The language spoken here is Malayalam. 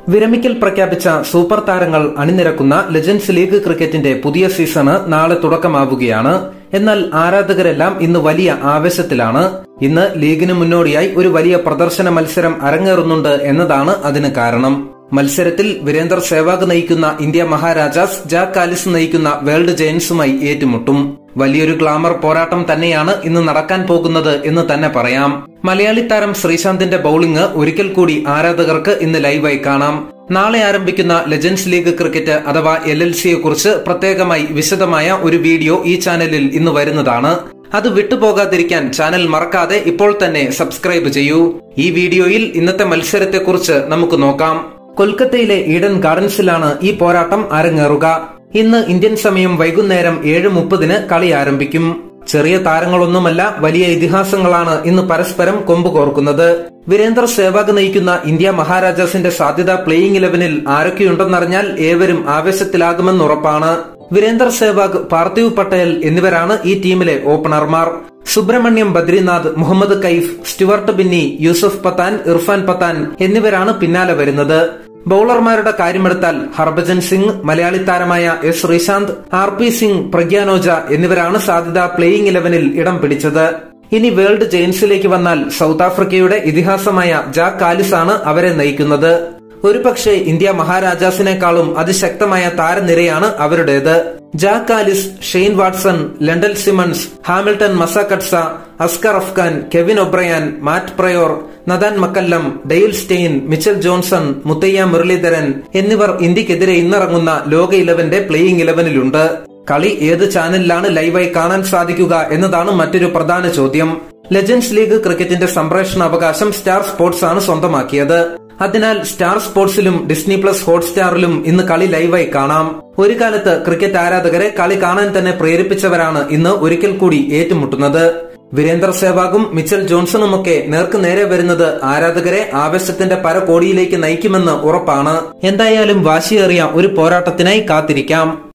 വിരമിക്കൽ പ്രഖ്യാപിച്ച സൂപ്പർ താരങ്ങൾ അണിനിരക്കുന്ന ലെജൻഡ്സ് ലീഗ് ക്രിക്കറ്റിന്റെ പുതിയ സീസണ് നാളെ തുടക്കമാവുകയാണ് എന്നാൽ ആരാധകരെല്ലാം ഇന്ന് വലിയ ആവേശത്തിലാണ് ഇന്ന് ലീഗിന് മുന്നോടിയായി ഒരു വലിയ പ്രദർശന മത്സരം അരങ്ങേറുന്നുണ്ട് എന്നതാണ് അതിന് കാരണം മത്സരത്തിൽ വീരേന്ദർ സേവാഗ് നയിക്കുന്ന ഇന്ത്യ മഹാരാജാസ് ജാക്ക് ആലിസ് നയിക്കുന്ന വേൾഡ് ജയൻസുമായി ഏറ്റുമുട്ടും വലിയൊരു ഗ്ലാമർ പോരാട്ടം തന്നെയാണ് ഇന്ന് നടക്കാൻ പോകുന്നത് എന്ന് തന്നെ പറയാം മലയാളി താരം ശ്രീശാന്തിന്റെ ബൌളിംഗ് ഒരിക്കൽ കൂടി ആരാധകർക്ക് ഇന്ന് ലൈവായി കാണാം നാളെ ആരംഭിക്കുന്ന ലെജൻഡ്സ് ലീഗ് ക്രിക്കറ്റ് അഥവാ എൽ എൽ സിയെ കുറിച്ച് പ്രത്യേകമായി വിശദമായ ഒരു വീഡിയോ ഈ ചാനലിൽ ഇന്ന് വരുന്നതാണ് അത് വിട്ടുപോകാതിരിക്കാൻ ചാനൽ മറക്കാതെ ഇപ്പോൾ തന്നെ സബ്സ്ക്രൈബ് ചെയ്യൂ ഈ വീഡിയോയിൽ ഇന്നത്തെ മത്സരത്തെക്കുറിച്ച് നമുക്ക് നോക്കാം കൊൽക്കത്തയിലെ ഈഡൻ ഗാർഡൻസിലാണ് ഈ പോരാട്ടം അരങ്ങേറുക ഇന്ന് ഇന്ത്യൻ സമയം വൈകുന്നേരം ഏഴ് മുപ്പതിന് കളി ആരംഭിക്കും ചെറിയ താരങ്ങളൊന്നുമല്ല വലിയ ഇതിഹാസങ്ങളാണ് ഇന്ന് പരസ്പരം കൊമ്പ് കോർക്കുന്നത് വീരേന്ദർ സേവാഗ് നയിക്കുന്ന ഇന്ത്യ മഹാരാജാസിന്റെ സാധ്യത പ്ലേയിങ് ഇലവനിൽ ആരൊക്കെയുണ്ടെന്നറിഞ്ഞാൽ ഏവരും ആവേശത്തിലാകുമെന്ന് ഉറപ്പാണ് വീരേന്ദർ സേവാഗ് പാർത്ഥിവ് പട്ടേൽ എന്നിവരാണ് ഈ ടീമിലെ ഓപ്പണർമാർ സുബ്രഹ്മണ്യം ബദ്രിനാഥ് മുഹമ്മദ് കൈഫ് സ്റ്റുവർട്ട് ബിന്നി യൂസഫ് പത്താൻ ഇർഫാൻ പത്താൻ എന്നിവരാണ് പിന്നാലെ വരുന്നത് ബൌളർമാരുടെ കാര്യമെടുത്താൽ ഹർഭജൻ സിംഗ് മലയാളി താരമായ S Sreesanth R P Singh പ്രഗ്യാനോജ എന്നിവരാണ് സാധ്യത പ്ലേയിങ് ഇലവനിൽ ഇടം പിടിച്ചത് ഇനി വേൾഡ് ജെയിൻസിലേക്ക് വന്നാൽ സൗത്ത് ആഫ്രിക്കയുടെ ഇതിഹാസമായ ജാക്ക് ആലിസ് ആണ് അവരെ നയിക്കുന്നത് ഒരുപക്ഷെ ഇന്ത്യ മഹാരാജാസിനേക്കാളും അതിശക്തമായ താരനിരയാണ് അവരുടേത് Jacques Kallis Shane Watson Lendl Simmons Hamilton Masakadza Asghar Afghan Kevin O'Brien Matt Prior Nathan McCullum Dale Steyn Mitchell Johnson Muttiah Muralitharan എന്നിവർ ഇന്ത്യക്കെതിരെ ഇന്നിറങ്ങുന്ന ലോക ഇലവന്റെ പ്ലേയിങ് ഇലവനിലുണ്ട് കളി ഏത് ചാനലിലാണ് ലൈവായി കാണാൻ സാധിക്കുക എന്നതാണ് മറ്റൊരു പ്രധാന ചോദ്യം ലെജൻഡ്സ് ലീഗ് ക്രിക്കറ്റിന്റെ സംപ്രേഷണ അവകാശം സ്റ്റാർ സ്പോർട്സ് ആണ് സ്വന്തമാക്കിയത് അതിനാൽ സ്റ്റാർ സ്പോർട്സിലും ഡിസ്നി പ്ലസ് ഹോട്ട്സ്റ്റാറിലും ഇന്ന് കളി ലൈവായി കാണാം ഒരു കാലത്ത് ക്രിക്കറ്റ് ആരാധകരെ കളി കാണാൻ തന്നെ പ്രേരിപ്പിച്ചവരാണ് ഇന്ന് ഒരിക്കൽ കൂടി ഏറ്റുമുട്ടുന്നത് വീരേന്ദർ സേവാഗും മിച്ചൽ ജോൺസണുമൊക്കെ നേർക്ക് നേരെ വരുന്നത് ആരാധകരെ ആവേശത്തിന്റെ പരകോടിയിലേക്ക് നയിക്കുമെന്ന് ഉറപ്പാണ് എന്തായാലും വാശിയേറിയ ഒരു പോരാട്ടത്തിനായി കാത്തിരിക്കാം